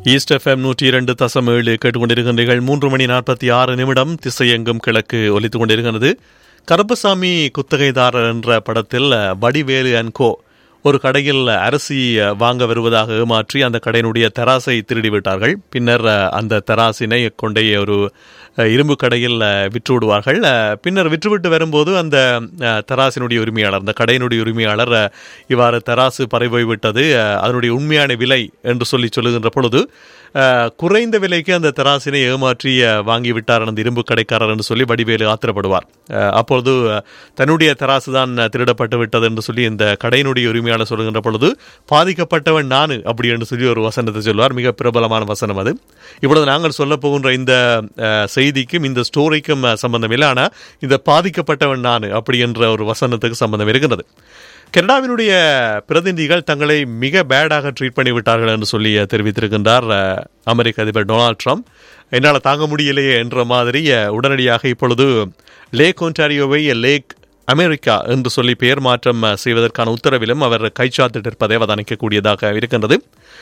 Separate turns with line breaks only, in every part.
east FM நூற்றி இரண்டு தசம் ஏழு கேட்டுக்கொண்டிருக்கின்றீர்கள் மூன்று மணி நாற்பத்தி ஆறு நிமிடம் திசையெங்கும் கிழக்கு ஒலித்துக் கொண்டிருக்கிறது கருப்பசாமி குத்தகைதாரர் என்ற படத்தில் வடிவேலு அண்ட் கோ ஒரு கடையில் அரிசி வாங்க வருவதாக ஏமாற்றி அந்த கடையினுடைய தராசை திருடி விட்டார்கள் பின்னர் அந்த தராசினை கொண்டே ஒரு இரும்பு கடையில் விற்று விடுவார்கள் பின்னர் விற்றுவிட்டு வரும்போது அந்த தராசினுடைய உரிமையாளர் அந்த கடையினுடைய உரிமையாளர் இவ்வாறு தராசு பறிபோய் விட்டது அதனுடைய உண்மையான விலை என்று சொல்லி சொல்லுகின்ற பொழுது குறைந்த விலைக்கு அந்த தராசினை ஏமாற்றி வாங்கிவிட்டார் அந்த இரும்பு கடைக்காரர் என்று சொல்லி வடிவேலு ஆத்திரப்படுவார் அப்பொழுது தன்னுடைய தராசு தான் திருடப்பட்டு விட்டது என்று சொல்லி இந்த கடையினுடைய உரிமையாளர் சொல்லுகின்ற பொழுது பாதிக்கப்பட்டவன் நானு அப்படி என்று சொல்லி ஒரு வசனத்தை சொல்வார் மிக பிரபலமான வசனம் அது இப்பொழுது நாங்கள் சொல்ல போகின்ற இந்த செய்திக்கும் இந்த ஸ்டோரிக்கும் சம்பந்தம் இல்லை ஆனால் இந்த பாதிக்கப்பட்டவன் நான் அப்படி என்ற ஒரு வசனத்துக்கு சம்பந்தம் இருக்கின்றது கனடாவினுடைய பிரதிநிதிகள் தங்களை மிக பேடாக ட்ரீட் பண்ணிவிட்டார்கள் என்று சொல்லி தெரிவித்திருக்கின்றார் அமெரிக்க அதிபர் டொனால்ட் ட்ரம்ப் என்னால் தாங்க முடியலையே என்ற மாதிரி உடனடியாக இப்பொழுது லேக் ஒன்டாரியோவை லேக் அமெரிக்கா என்று சொல்லி பெயர் மாற்றம் செய்வதற்கான உத்தரவிலும் அவர் கைச்சாத்திட்டிருப்பதை அவதானிக்கக்கூடியதாக இருக்கின்றது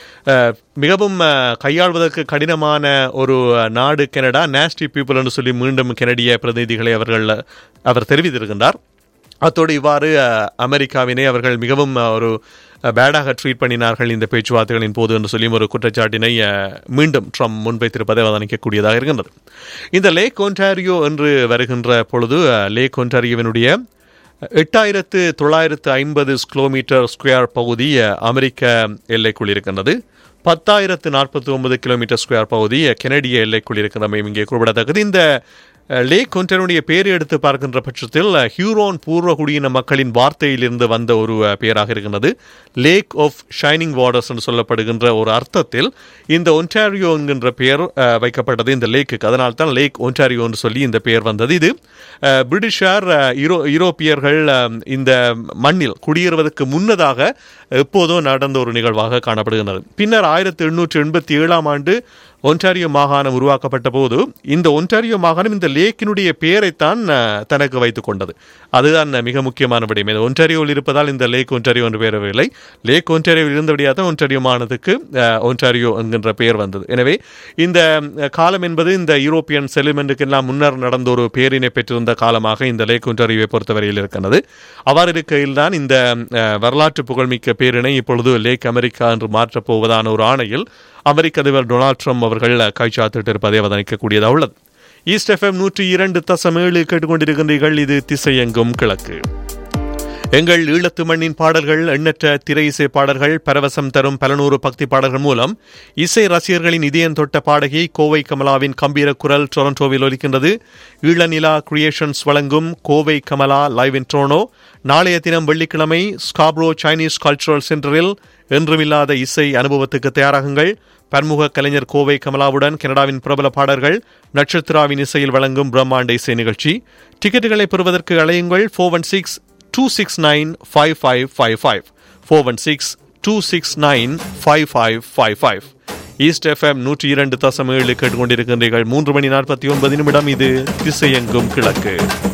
மிகவும் கையாள்வதற்கு கடினமான ஒரு நாடு கனடா நேஸ்டி பீப்புள் என்று சொல்லி மீண்டும் கனடிய பிரதிநிதிகளை அவர்கள் அவர் தெரிவித்திருக்கின்றார் அத்தோடு இவ்வாறு அமெரிக்காவினை அவர்கள் மிகவும் ஒரு பேடாக ட்ரீட் பண்ணினார்கள் இந்த பேச்சுவார்த்தைகளின் போது என்று சொல்லி ஒரு குற்றச்சாட்டினை மீண்டும் ட்ரம்ப் முன்வைத்திருப்பதை அவதானிக்கக்கூடியதாக இருக்கின்றது இந்த லேக் ஒன்டாரியோ என்று வருகின்ற பொழுது லேக் ஒன்டாரியோவினுடைய எட்டாயிரத்து தொள்ளாயிரத்து ஐம்பது கிலோமீட்டர் ஸ்கொயர் பகுதி அமெரிக்க எல்லைக்குள் இருக்கின்றது பத்தாயிரத்து நாற்பத்தி ஒன்பது கிலோமீட்டர் ஸ்கொயர் பகுதி கெனடிய எல்லைக்குள் இருக்கின்றமை இங்கே குறிப்பிடத்தக்கது இந்த லேக் ஒன்றனுடைய பேர் எடுத்து பார்க்கின்ற பட்சத்தில் ஹியூரோன் பூர்வ குடியின மக்களின் வார்த்தையிலிருந்து வந்த ஒரு பெயராக இருக்கின்றது லேக் ஆஃப் ஷைனிங் வாட்டர்ஸ் என்று சொல்லப்படுகின்ற ஒரு அர்த்தத்தில் இந்த ஒன்டாரியோ என்கின்ற பெயர் வைக்கப்பட்டது இந்த லேக்குக்கு அதனால் தான் லேக் ஒன்டாரியோ என்று சொல்லி இந்த பெயர் வந்தது இது பிரிட்டிஷார் யூரோ யூரோப்பியர்கள் இந்த மண்ணில் குடியேறுவதற்கு முன்னதாக எப்போதோ நடந்த ஒரு நிகழ்வாக காணப்படுகின்றது பின்னர் ஆயிரத்தி எண்ணூற்றி எண்பத்தி ஏழாம் ஆண்டு ஒன்டாரியோ மாகாணம் உருவாக்கப்பட்ட போது இந்த ஒன்டாரியோ மாகாணம் இந்த லேக்கினுடைய பெயரைத்தான் தனக்கு வைத்துக் கொண்டது அதுதான் மிக முக்கியமான விடயம் இந்த ஒன்டாரியோவில் இருப்பதால் இந்த லேக் ஒன்டாரியோ என்று பெயரவில்லை லேக் ஒன்டாரியோவில் இருந்தபடியாக தான் ஒன்டாரியோ மாகாணத்துக்கு ஒன்டாரியோ என்கின்ற பெயர் வந்தது எனவே இந்த காலம் என்பது இந்த யூரோப்பியன் செலிமெண்ட்டுக்கு எல்லாம் முன்னர் நடந்த ஒரு பேரினை பெற்றிருந்த காலமாக இந்த லேக் ஒன்டாரியோவை பொறுத்தவரையில் இருக்கிறது அவ்வாறு இருக்கையில் தான் இந்த வரலாற்று புகழ்மிக்க பேரினை இப்பொழுது லேக் அமெரிக்கா என்று மாற்றப் போவதான ஒரு ஆணையில் அமெரிக்க அதிபர் டொனால்ட் ட்ரம்ப் அவர்கள் கைச்சாத்திட்டு இருப்பதை அவதானிக்கக்கூடியதாக உள்ளது ஈஸ்ட் எஃப்எம் நூற்றி இரண்டு தசம் ஏழு கேட்டுக்கொண்டிருக்கின்றீர்கள் இது திசையெங்கும் கிழக்கு எங்கள் ஈழத்து மண்ணின் பாடல்கள் எண்ணற்ற திரை இசை பாடல்கள் பரவசம் தரும் பலநூறு பக்தி பாடல்கள் மூலம் இசை ரசிகர்களின் இதயம் தொட்ட பாடகி கோவை கமலாவின் கம்பீர குரல் டொரண்டோவில் ஒலிக்கின்றது ஈழநிலா கிரியேஷன்ஸ் வழங்கும் Kovai Kamala live in Toronto நாளைய தினம் வெள்ளிக்கிழமை ஸ்காப்ரோ சைனீஸ் கல்ச்சுரல் சென்டரில் என்றுமில்லாத இசை அனுபவத்துக்கு தயாராகுங்கள் பன்முக கலைஞர் கோவை கமலாவுடன் கனடாவின் பிரபல பாடல்கள் நட்சத்திராவின் இசையில் வழங்கும் பிரம்மாண்ட இசை நிகழ்ச்சி டிக்கெட்டுகளை பெறுவதற்கு அழையுங்கள் four one six two six nine five five five five four one six two six nine five five five five east FM நூற்றி இரண்டு தசம் ஏழு கேட்டுக்கொண்டிருக்கின்றீர்கள் மூன்று மணி நாற்பத்தி ஒன்பது நிமிடம் இது திசையெங்கும் கிழக்கு